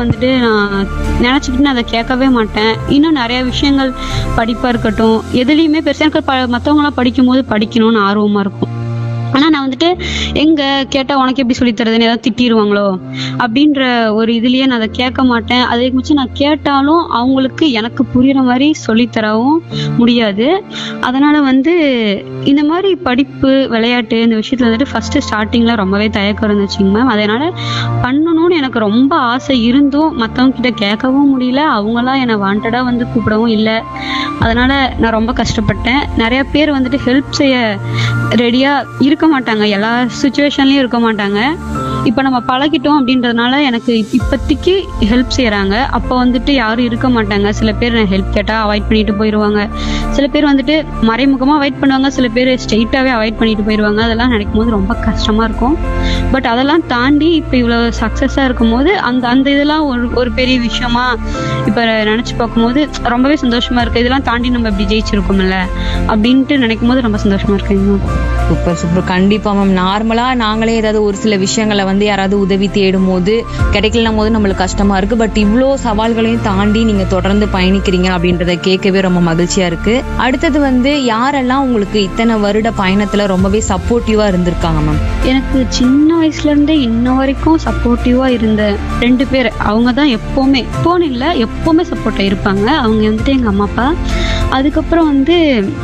வந்துட்டு நான் நினச்சிக்கிட்டு நான் அதை கேட்கவே மாட்டேன் இன்னும் நிறைய விஷயங்கள் படிப்பாக இருக்கட்டும் எதுலேயுமே பெருசாக எனக்கு ப மற்றவங்களாம் படிக்கும்போது படிக்கணும்னு ஆர்வமாக இருக்கும் ஆனால் நான் வந்துட்டு எங்கே கேட்டால் உனக்கு எப்படி சொல்லித் தரதுன்னு ஏதாவது திட்டிடுவாங்களோ அப்படின்ற ஒரு இதுலேயே நான் அதை கேட்க மாட்டேன் அதே மிச்சம் நான் கேட்டாலும் அவங்களுக்கு எனக்கு புரியுற மாதிரி சொல்லித் தரவும் முடியாது அதனால் வந்து இந்த மாதிரி படிப்பு விளையாட்டு இந்த விஷயத்தில் வந்துட்டு ஃபஸ்ட்டு ஸ்டார்டிங்கில் ரொம்பவே தயக்கம் இருந்துச்சுங்க மேம் அதனால் பண்ணணும்னு எனக்கு ரொம்ப ஆசை இருந்தும் மற்றவங்க கிட்ட கேட்கவும் முடியல அவங்களாம் என்னை வாண்டடாக வந்து கூப்பிடவும் இல்லை அதனால் நான் ரொம்ப கஷ்டப்பட்டேன் நிறைய பேர் வந்துட்டு ஹெல்ப் செய்ய ரெடியாக இருக்க மாட்டாங்க எல்லா சுச்சுவேஷன்லேயும் இருக்க மாட்டாங்க இப்போ நம்ம பழகிட்டோம் அப்படின்றதுனால எனக்கு இப்- இப்போதைக்கு ஹெல்ப் செய்கிறாங்க அப்போ வந்துட்டு யாரும் இருக்க மாட்டாங்க சில பேர் நான் ஹெல்ப் கேட்டால் அவாய்ட் பண்ணிட்டு போயிடுவாங்க சில பேர் வந்துட்டு மறைமுகமாக அவாய்ட் பண்ணுவாங்க சில பேர் ஸ்ட்ரெயிட்டாகவே அவாய்ட் பண்ணிட்டு போயிடுவாங்க அதெல்லாம் நினைக்கும் போது ரொம்ப கஷ்டமாக இருக்கும் பட் அதெல்லாம் தாண்டி இப்போ இவ்வளோ சக்ஸஸாக இருக்கும்போது அந்த அந்த இதெல்லாம் ஒரு ஒரு பெரிய விஷயமா இப்போ நினச்சி பார்க்கும்போது ரொம்பவே சந்தோஷமாக இருக்குது இதெல்லாம் தாண்டி நம்ம இப்படி ஜெயிச்சிருக்கோம்ல அப்படின்ட்டு நினைக்கும் போது ரொம்ப சந்தோஷமாக இருக்கு இன்னும் சூப்பர் சூப்பர் கண்டிப்பா மேம் நார்மலா நாங்களே ஏதாவது ஒரு சில விஷயங்களை வந்து யாராவது உதவி தேடும் போது கிடைக்கலனும் போது நம்மளுக்கு கஷ்டமா இருக்கு பட் இவ்வளோ சவால்களையும் தாண்டி நீங்க தொடர்ந்து பயணிக்கிறீங்க அப்படின்றத கேட்கவே ரொம்ப மகிழ்ச்சியா இருக்கு அடுத்தது வந்து யாரெல்லாம் உங்களுக்கு இத்தனை வருட பயணத்துல ரொம்பவே சப்போர்ட்டிவா இருந்திருக்காங்க மேம் எனக்கு சின்ன வயசுல இருந்தே இன்ன வரைக்கும் சப்போர்ட்டிவா இருந்த ரெண்டு பேர் அவங்க தான் எப்பவுமே இப்போன்னு இல்லை எப்பவுமே சப்போர்ட்டா இருப்பாங்க அவங்க வந்துட்டு எங்க அம்மா அப்பா அதுக்கப்புறம் வந்து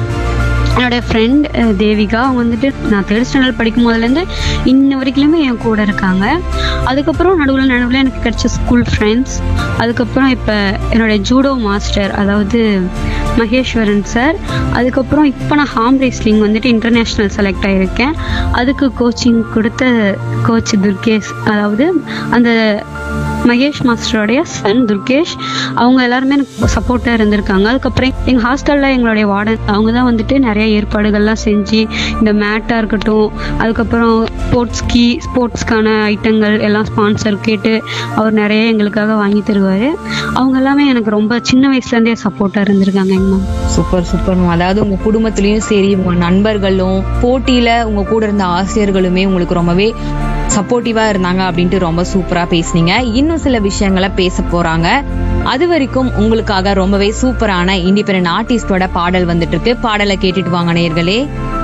என்னோட ஃப்ரெண்ட் தேவிகா அவங்க வந்துட்டு நான் தேர்ட் ஸ்டாண்டர்ட் படிக்கும் போதுலேருந்து இன்ன வரைக்குமே என் கூட இருக்காங்க அதுக்கப்புறம் நடுவில் நடுவில் எனக்கு கிடைச்ச ஸ்கூல் ஃப்ரெண்ட்ஸ் அதுக்கப்புறம் இப்போ என்னோட ஜூடோ மாஸ்டர் அதாவது மகேஸ்வரன் சார் அதுக்கப்புறம் இப்போ நான் ஹார்ம் ரேஸ்லிங் வந்துட்டு இன்டர்நேஷ்னல் செலக்ட் ஆகியிருக்கேன் அதுக்கு கோச்சிங் கொடுத்த கோச் துர்கேஷ் அதாவது அந்த மகேஷ் மாஸ்டரோடைய சன் துர்கேஷ் அவங்க எல்லாருமே எனக்கு சப்போர்ட்டாக இருந்திருக்காங்க அதுக்கப்புறம் எங்கள் ஹாஸ்டலில் எங்களுடைய வார்டன் அவங்க தான் வந்துட்டு நிறைய ஏற்பாடுகள்லாம் செஞ்சு இந்த மேட்டாக இருக்கட்டும் அதுக்கப்புறம் ஸ்போர்ட்ஸ்கி ஸ்போர்ட்ஸ்க்கான ஐட்டங்கள் எல்லாம் ஸ்பான்சர் கேட்டு அவர் நிறைய எங்களுக்காக வாங்கி தருவார் அவங்க எல்லாமே எனக்கு ரொம்ப சின்ன வயசுலேருந்தே சப்போர்ட்டாக இருந்திருக்காங்க எங்க மேம் சூப்பர் சூப்பர் மேம் அதாவது உங்க குடும்பத்திலயும் சரி உங்க நண்பர்களும் போட்டியில உங்க கூட இருந்த ஆசிரியர்களுமே உங்களுக்கு ரொம்பவே சப்போர்ட்டிவா இருந்தாங்க அப்படின்ட்டு ரொம்ப சூப்பரா பேசுனீங்க இன்னும் சில விஷயங்களை பேச போறாங்க அது வரைக்கும் உங்களுக்காக ரொம்பவே சூப்பரான இண்டிபெண்டன்ட் ஆர்டிஸ்டோட பாடல் வந்துட்டு இருக்கு பாடலை கேட்டுட்டு வாங்க நேயர்களே